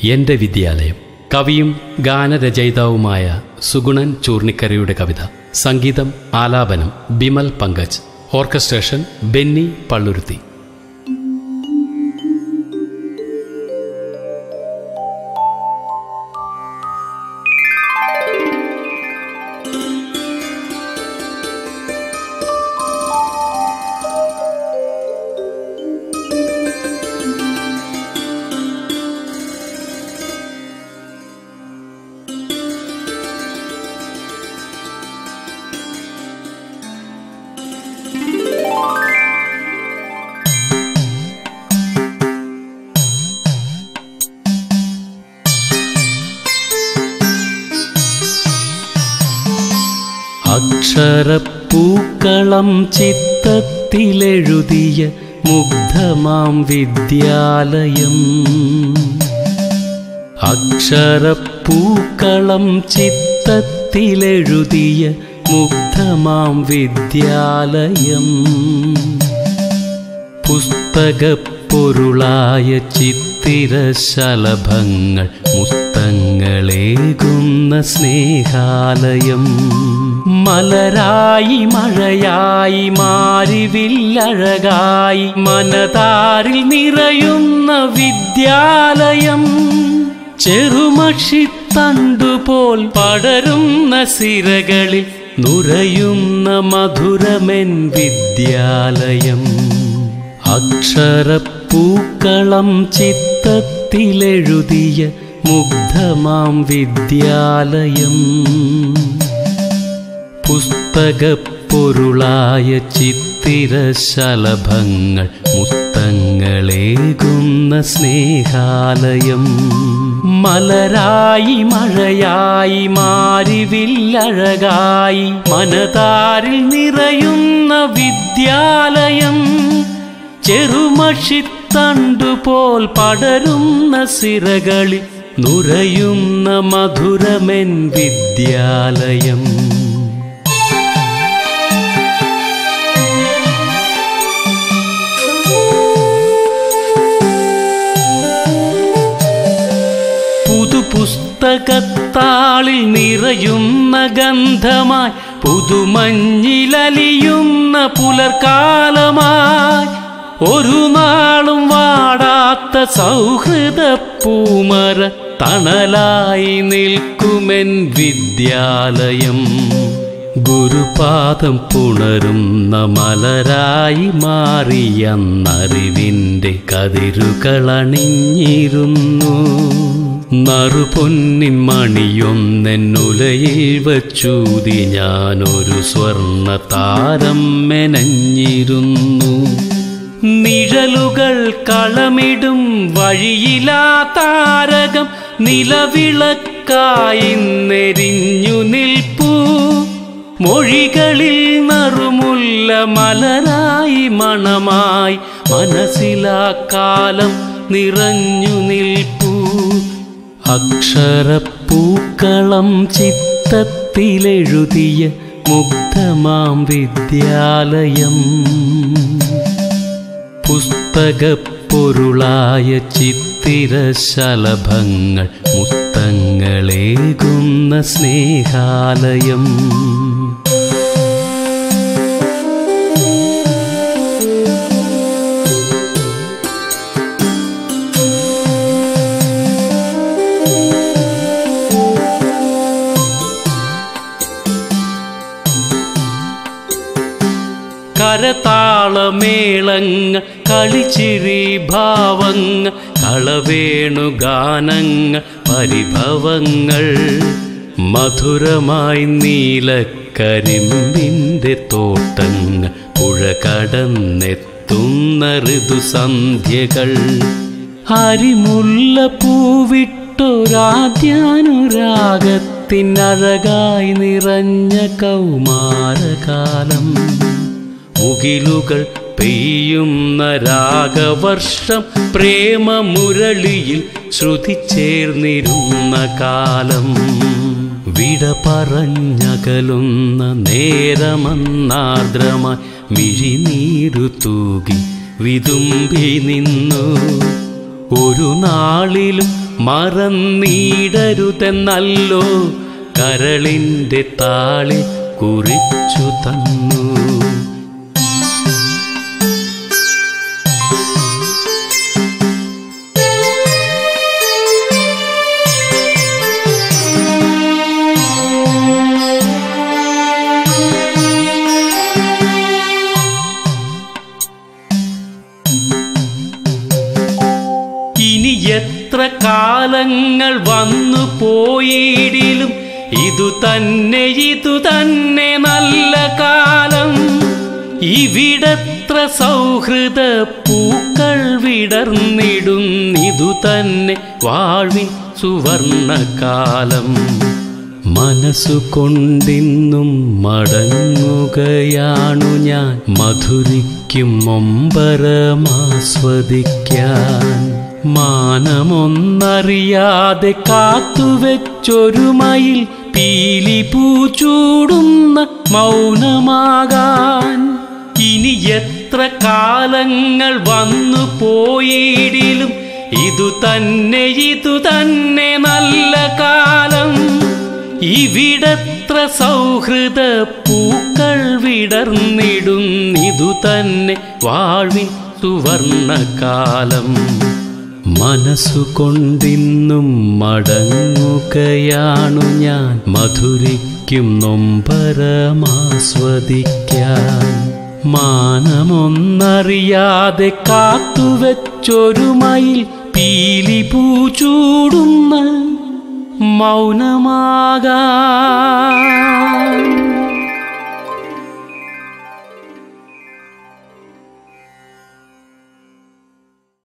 എൻ്റെ വിദ്യാലയം കവിയും ഗാനരചയിതാവുമായ സുഗുണൻ ചൂർണിക്കരയുടെ കവിത സംഗീതം ആലാപനം ബിമൽ പങ്കജ് ഓർക്കസ്ട്രേഷൻ ബെന്നി പള്ളുരുത്തി അക്ഷരപ്പൂക്കളം ചിത്തത്തിലെഴുതിയ മുഗ്ധമാം വിദ്യാലയം അക്ഷരപ്പൂക്കളം ചിത്തത്തിലെഴുതിയ മുഗ്ധമാം വിദ്യാലയം പുസ്തകപ്പൊരുളായ ചിത്തിരശലഭങ്ങൾ മുത്തങ്ങളേകുന്ന സ്നേഹാലയം മലരായി മഴയായി മാരിവില്ലഴകായി മനതാരിൽ നിറയുന്ന വിദ്യാലയം ചെറുമഷിത്തണ്ടുപോൽ പടരുന്ന സിരകളിൽ നുരയുന്ന മധുരമെൻ വിദ്യാലയം അക്ഷരപ്പൂക്കളം ചിത്തത്തിലെഴുതിയ മുഗ്ധമാം വിദ്യാലയം പുസ്തകപ്പൊരുളായ ചിത്തിരശലഭങ്ങൾ മുത്തങ്ങളേകുന്ന സ്നേഹാലയം മലരായി മഴയായി മാരിവില്ലഴകായി മനതാരിൽ നിറയുന്ന വിദ്യാലയം ചെറുമഷിത്തണ്ടുപോൽ പടരുന്ന സിരകളിൽ നുരയുന്ന മധുരമെൻ വിദ്യാലയം പുതുപുസ്തകത്താളിൽ നിറയുന്ന ഗന്ധമായി പുതുമഞ്ഞിലലിയുന്ന പുലർക്കാലമായി ഒരു നാളും വാടാത്ത സൗഹൃദ പൂമര തണലായി നിൽക്കുമെൻ വിദ്യാലയം ഗുരുപാദം പുണരുന്ന മലരായി മാറിയെന്നറിവിൻ്റെ കതിരുകളണിഞ്ഞിരുന്നു നറുപൊന്നിൻ മണിയൊന്നെന്നുലയിൽ വച്ചൂതി ഞാനൊരു സ്വർണ താരം മെനഞ്ഞിരുന്നു നിഴലുകൾ കളമിടും വഴിയിലാ താരകം നിലവിളക്കായി നെരിഞ്ഞു നിൽപ്പൂ മൊഴികളിൽ നറുമുല്ല മലരായി മണമായി മനസ്സിലാ കാലം നിറഞ്ഞു നിൽപ്പൂ അക്ഷരപ്പൂക്കളം ചിത്തത്തിലെഴുതിയ മുഗ്ധമാം വിദ്യാലയം പുസ്തകപ്പൊരുളായ ചിത്തിരശലഭങ്ങൾ മുത്തങ്ങളേകുന്ന സ്നേഹാലയം കരതാളമേളങ്ങ കളിച്ചിരി ഭാവങ്ങ കളവേണുഗാനങ്ങ പരിഭവങ്ങൾ മധുരമായി നീലക്കരിമ്പിൻ്റെ തോട്ടങ്ങ പുഴ കടന്നെത്തുന്ന ഋതുസന്ധ്യകൾ ഹരിമുല്ല പൂവിട്ടൊരാദ്യാനുരാഗത്തിനഴകായി നിറഞ്ഞ കൗമാരകാലം മുകിലുകൾ പെയ്യുന്ന രാഗവർഷം പ്രേമമുരളിയിൽ ശ്രുതി ചേർന്നിരുന്ന കാലം വിട പറഞ്ഞകലുന്ന നേരമന്നാർദ്രമായി മിഴിനീരു തൂകി വിതുമ്പി നിന്നു ഒരു നാളിലും മറന്നിടരുതെന്നല്ലോ കരളിൻ്റെ താളിൽ കുറിച്ചു തന്നു ഇനി എത്ര കാലങ്ങൾ വന്നു പോയിടിലും ഇതു തന്നെ ഇതു തന്നെ നല്ല കാലം ഇവിടത്ര സൗഹൃദ പൂക്കൾ വിടർന്നിടുന്നിതു തന്നെ വാഴ്വിൻ സുവർണകാലം മനസ്സുകൊണ്ടിന്നും മടങ്ങുകയാണു ഞാൻ മധുരിക്കും നൊമ്പരമാസ്വദിക്കാൻ മാനമൊന്നറിയാതെ കാത്തുവെച്ചൊരു മയിൽ പീലി പൂച്ചൂടുന്ന മൗനമാകാൻ ഇനി എത്ര കാലങ്ങൾ വന്നു പോയിടിലും ഇതു തന്നെ ഇതു തന്നെ നല്ല കാലം ഇവിടത്ര സൗഹൃദ പൂക്കൾ വിടർന്നിടുന്നിതു തന്നെ വാഴ്വിൻ സുവർണകാലം മനസ്സുകൊണ്ടിന്നും മടങ്ങുകയാണു ഞാൻ മധുരിക്കും നൊമ്പരമാസ്വദിക്കാൻ മാനമൊന്നറിയാതെ കാത്തുവെച്ചൊരു മയിൽ പീലി പൂച്ചൂടുന്ന മൗനമാകാം